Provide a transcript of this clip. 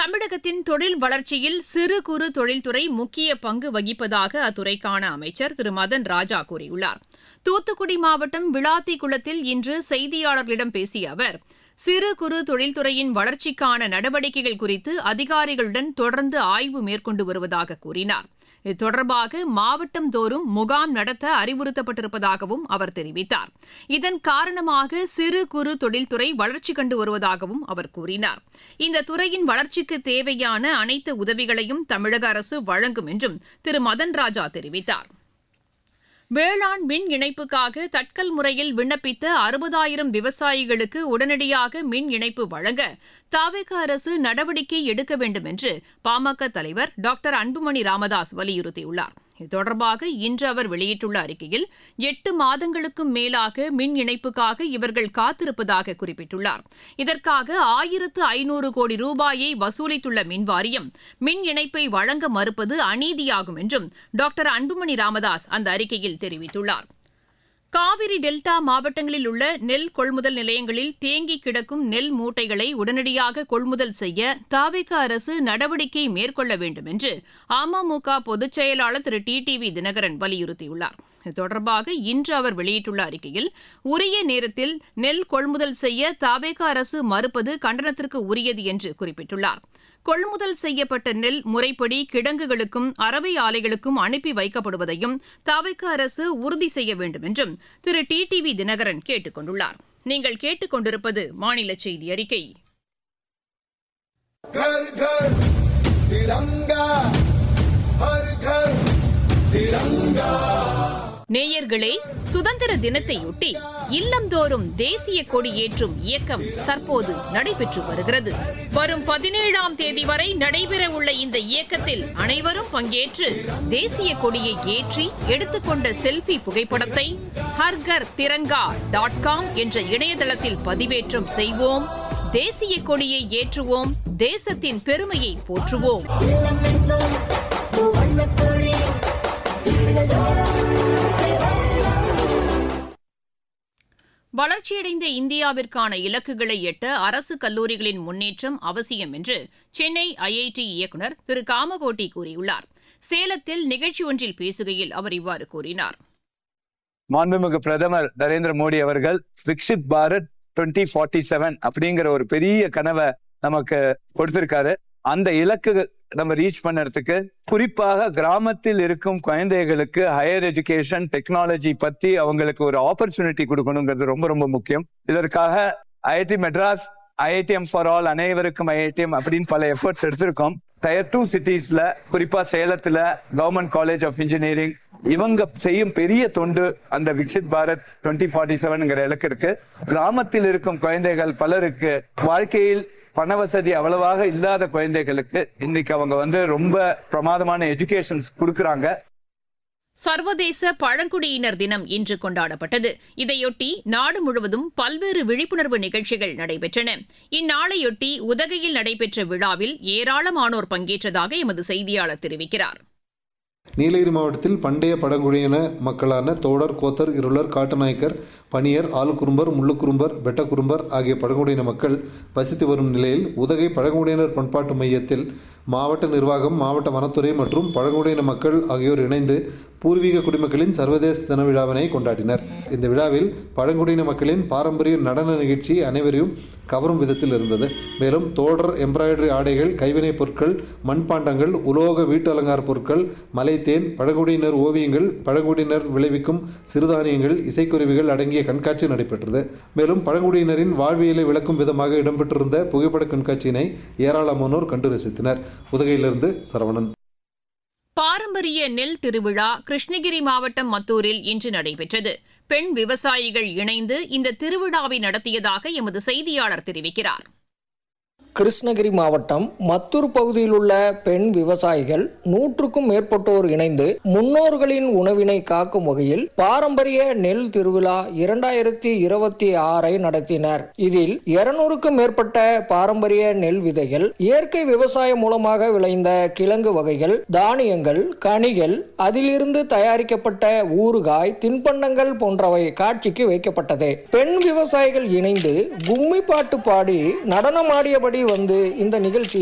தமிழகத்தின் தொழில் வளர்ச்சியில் சிறு குறு தொழில்துறை முக்கிய பங்கு வகிப்பதாக அத்துறைக்கான அமைச்சர் திரு மதன் ராஜா கூறியுள்ளார் தூத்துக்குடி மாவட்டம் விளாத்திக்குளத்தில் இன்று செய்தியாளர்களிடம் பேசிய அவர் சிறு குறு தொழில்துறையின் வளர்ச்சிக்கான நடவடிக்கைகள் குறித்து அதிகாரிகளுடன் தொடர்ந்து ஆய்வு மேற்கொண்டு வருவதாக கூறினார் இது தொடர்பாக மாவட்டம் தோறும் முகாம் நடத்த அறிவுறுத்தப்பட்டிருப்பதாகவும் அவர் தெரிவித்தார் இதன் காரணமாக சிறு குறு தொழில்துறை வளர்ச்சி கண்டு வருவதாகவும் அவர் கூறினார் இந்த துறையின் வளர்ச்சிக்கு தேவையான அனைத்து உதவிகளையும் தமிழக அரசு வழங்கும் என்றும் திரு மதன் ராஜா தெரிவித்தார் வேளாண் மின் இணைப்புக்காக தட்கல் முறையில் விண்ணப்பித்த அறுபதாயிரம் விவசாயிகளுக்கு உடனடியாக மின் இணைப்பு வழங்க தாவேக அரசு நடவடிக்கை எடுக்க வேண்டும் என்று பாமக தலைவர் டாக்டர் அன்புமணி ராமதாஸ் வலியுறுத்தியுள்ளார் இது தொடர்பாக இன்று அவர் வெளியிட்டுள்ள அறிக்கையில் எட்டு மாதங்களுக்கும் மேலாக மின் இணைப்புக்காக இவர்கள் காத்திருப்பதாக குறிப்பிட்டுள்ளார் இதற்காக ஆயிரத்து ஐநூறு கோடி ரூபாயை வசூலித்துள்ள மின் வாரியம் மின் இணைப்பை வழங்க மறுப்பது அநீதியாகும் என்றும் டாக்டர் அன்புமணி ராமதாஸ் அந்த அறிக்கையில் தெரிவித்துள்ளார் காவிரி டெல்டா மாவட்டங்களில் உள்ள நெல் கொள்முதல் நிலையங்களில் தேங்கி கிடக்கும் நெல் மூட்டைகளை உடனடியாக கொள்முதல் செய்ய தாவேக அரசு நடவடிக்கை மேற்கொள்ள வேண்டும் என்று அமமுக பொதுச் செயலாளர் திரு டி டிவி தினகரன் வலியுறுத்தியுள்ளார் இது தொடர்பாக இன்று அவர் வெளியிட்டுள்ள அறிக்கையில் உரிய நேரத்தில் நெல் கொள்முதல் செய்ய தாவேக அரசு மறுப்பது கண்டனத்திற்கு உரியது என்று குறிப்பிட்டுள்ளார் கொள்முதல் செய்யப்பட்ட நெல் முறைப்படி கிடங்குகளுக்கும் அரவை ஆலைகளுக்கும் அனுப்பி வைக்கப்படுவதையும் தவிக்க அரசு உறுதி செய்ய வேண்டும் என்றும் திரு டி டிவி தினகரன் கேட்டுக் கொண்டுள்ளார் நீங்கள் கேட்டுக்கொண்டிருப்பது மாநில செய்தி அறிக்கை घर घर तिरंगा हर घर तिरंगा நேயர்களே சுதந்திர தினத்தையொட்டி இல்லந்தோறும் தேசிய கொடி ஏற்றும் இயக்கம் தற்போது நடைபெற்று வருகிறது வரும் பதினேழாம் தேதி வரை நடைபெற உள்ள இந்த இயக்கத்தில் அனைவரும் பங்கேற்று தேசிய கொடியை ஏற்றி எடுத்துக்கொண்ட செல்ஃபி புகைப்படத்தை ஹர்கர் திரங்கா டாட் காம் என்ற இணையதளத்தில் பதிவேற்றம் செய்வோம் தேசிய கொடியை ஏற்றுவோம் தேசத்தின் பெருமையை போற்றுவோம் வளர்ச்சியடைந்த இந்தியாவிற்கான இலக்குகளை எட்ட அரசு கல்லூரிகளின் முன்னேற்றம் அவசியம் என்று சென்னை ஐஐடி இயக்குநர் திரு காமகோட்டி கூறியுள்ளார் சேலத்தில் நிகழ்ச்சி ஒன்றில் பேசுகையில் அவர் இவ்வாறு கூறினார் மாண்புமிகு பிரதமர் நரேந்திர மோடி அவர்கள் Viksit Bharat twenty forty seven அப்படிங்கிற ஒரு பெரிய கனவை நமக்கு கொடுத்திருக்காரு அந்த இலக்கு நம்ம ரீச் பண்ணறதுக்கு குறிப்பாக கிராமத்தில் இருக்கும் குழந்தைகளுக்கு ஹையர் எஜுகேஷன் டெக்னாலஜி பத்தி அவங்களுக்கு ஒரு ஆப்பர்ச்சுனிட்டி கொடுக்கணுங்கிறது ரொம்ப ரொம்ப முக்கியம் இதற்காக IIT Madras IITM for all அனைவருக்கும் ஐஐடிஎம் அப்படின்னு பல எஃபர்ட்ஸ் எடுத்திருக்கோம் டயர் டூ சிட்டிஸ்ல குறிப்பா சேலத்துல கவர்மெண்ட் காலேஜ் ஆஃப் இன்ஜினியரிங் இவங்க செய்யும் பெரிய தொண்டு அந்த விக்சித் பாரத் டுவெண்ட்டி ஃபார்ட்டி செவன்ங்கிற இலக்கு இருக்கு கிராமத்தில் இருக்கும் குழந்தைகள் பலருக்கு வாழ்க்கையில் பண வசதி அவ்வளவாக இல்லாத குழந்தைகளுக்கு இன்னைக்கு அவங்க வந்து ரொம்ப பிரமாதமான எஜுகேஷன்ஸ் கொடுக்கறாங்க சர்வதேச பழங்குடியினர் தினம் இன்று கொண்டாடப்பட்டது இதையொட்டி நாடு முழுவதும் பல்வேறு விழிப்புணர்வு நிகழ்ச்சிகள் நடைபெற்றன இந்நாளையொட்டி உதகையில் நடைபெற்ற விழாவில் ஏராளமானோர் பங்கேற்றதாக எமது செய்தியாளர் தெரிவிக்கிறார் நீலகிரி மாவட்டத்தில் பண்டைய பழங்குடியின மக்களான தோடர் கோத்தர் இருளர் காட்டுநாயக்கர் பனியர் ஆளுக்குறும்பர் முள்ளுக்குறும்பர் வெட்டக்குறும்பர் ஆகிய பழங்குடியின மக்கள் வசித்து வரும் நிலையில் உதகை பழங்குடியினர் பண்பாட்டு மையத்தில் மாவட்ட நிர்வாகம் மாவட்ட வனத்துறை மற்றும் பழங்குடியின மக்கள் ஆகியோர் இணைந்து பூர்வீக குடிமக்களின் சர்வதேச தின விழாவினை கொண்டாடினர் இந்த விழாவில் பழங்குடியின மக்களின் பாரம்பரிய நடன நிகழ்ச்சி அனைவரையும் கவரும் விதத்தில் இருந்தது மேலும் தோடர் எம்ப்ராய்டரி ஆடைகள் கைவினைப் பொருட்கள் மண்பாண்டங்கள் உலோக வீட்டு அலங்கார பொருட்கள் மலைத்தேன் பழங்குடியினர் ஓவியங்கள் பழங்குடியினர் விளைவிக்கும் சிறுதானியங்கள் இசைக்குருவிகள் அடங்கிய கண்காட்சி நடைபெற்றது மேலும் பழங்குடியினரின் வாழ்வியலை விளக்கும் விதமாக இடம்பெற்றிருந்த புகைப்பட கண்காட்சியினை ஏராளமானோர் கண்டு ரசித்தனர் உதகையிலிருந்து சரவணன் பாரம்பரிய நெல் திருவிழா கிருஷ்ணகிரி மாவட்டம் மத்தூரில் இன்று நடைபெற்றது பெண் விவசாயிகள் இணைந்து இந்த திருவிழாவை நடத்தியதாக எமது செய்தியாளர் தெரிவிக்கிறார் கிருஷ்ணகிரி மாவட்டம் மத்தூர் பகுதியில் உள்ள பெண் விவசாயிகள் நூற்றுக்கும் மேற்பட்டோர் இணைந்து முன்னோர்களின் உணவினை காக்கும் வகையில் பாரம்பரிய நெல் திருவிழா இரண்டாயிரத்தி இருபத்தி ஆறை நடத்தினர் இதில் இருநூறுக்கும் மேற்பட்ட பாரம்பரிய நெல் விதைகள் இயற்கை விவசாயம் மூலமாக விளைந்த கிழங்கு வகைகள் தானியங்கள் கனிகள் அதிலிருந்து தயாரிக்கப்பட்ட ஊறுகாய் தின்பண்டங்கள் போன்றவை காட்சிக்கு வைக்கப்பட்டது பெண் விவசாயிகள் இணைந்து கும்மி பாட்டு பாடி நடனமாடியபடி வந்து இந்த நிகழ்ச்சி